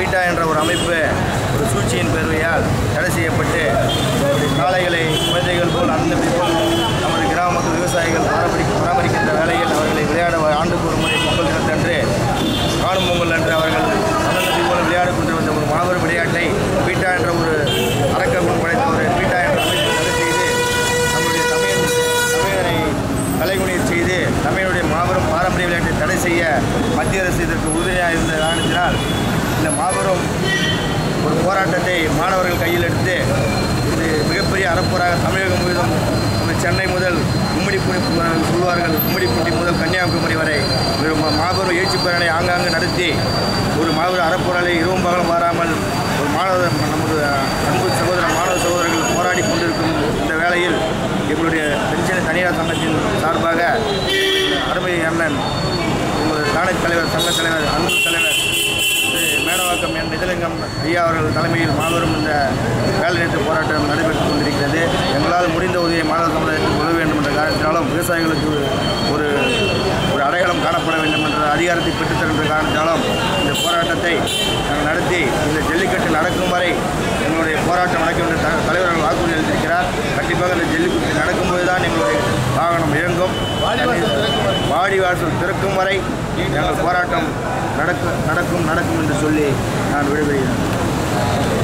beta என்ற ஒரு அமைப்பு ஒரு சூழ்ச்சியின் பெருமையால் தடை செய்யப்பட்டு காளைகளை குழந்தைகள் போல் அந்த போல் நமது கிராம மக்கள் விவசாயிகள் பராமரி பராமரிக்கின்ற வேளையில் அவர்களை விளையாட ஆண்டுக்கு ஒரு முறை பொங்கல் தினத்தன்று காணும் பொங்கல் அன்று அவர்கள் அன்னதி போல விளையாடி கொண்டு வந்த ஒரு மாபெரும் விளையாட்டை பீட்டா என்ற ஒரு அரக்க குணம் படைத்த ஒரு பீட்டா என்ற அமைப்பு தடை செய்து நம்முடைய தமிழ் தமிழனை கலைகுணியர் செய்து தமிழுடைய மாபெரும் பாரம்பரிய விளையாட்டை தடை செய்ய மத்திய அரசு இதற்கு உறுதுணையாக இருந்த காரணத்தினால் இந்த மாபெரும் ஒரு போராட்டத்தை மாணவர்கள் கையில் எடுத்து இது மிகப்பெரிய அறப்போராக தமிழகம் முழுவதும் நம்ம சென்னை முதல் கும்மிடிப்பூண்டி சொல்வார்கள் கும்மிடிப்பூண்டி முதல் கன்னியாகுமரி வரை ஒரு மா- மாபெரும் எழுச்சி பேரணை ஆங்காங்கு நடத்தி ஒரு மாபெரும் அறப்போராளை இரவும் பகலும் மாறாமல் ஒரு மாணவர் நமது அன்பு சகோதர மாணவ சகோதரர்கள் போராடி கொண்டிருக்கும் இந்த வேளையில் எங்களுடைய பென்ஷன் தனியார் சங்கத்தின் சார்பாக அருமை அண்ணன் எங்களது தானே தலைவர் சங்க தலைவர் அன்பு தலைவர் திரு மேடவாக்கம் என் நிதலிங்கம் ஐயா அவர்கள் தலைமையில் மாபெரும் இந்த வேலைநிறுத்த போராட்டம் நடைபெற்றுக் கொண்டிருக்கிறது எங்களால் முடிந்த உதவியை மாணவ சமுதாயத்துக்கு உதவ வேண்டும் என்ற காரணத்தினாலும் விவசாயிகளுக்கு ஒரு ஒரு அடையாளம் காணப்பட வேண்டும் என்ற அதிகாரத்தை பெற்றுத்தருகின்ற காரணத்தினாலும் இந்த போராட்டத்தை நாங்கள் நடத்தி இந்த ஜல்லிக்கட்டு நடக்கும் வரை எங்களுடைய போராட்டம் நடக்கும் என்று த- தலைவர்கள் வாக்குறுதி அளித்திருக்கிறார் கண்டிப்பாக இந்த ஜல்லிக்கட்டு நடக்கும்போது தான் எங்களுடைய வாகனம் இயங்கும் வாடி வாசல் திறக்கும் வரை எங்கள் போராட்டம் நடக்கும் நடக்கும் நடக்கும் என்று சொல்லி நான் விடைபெறுகிறேன்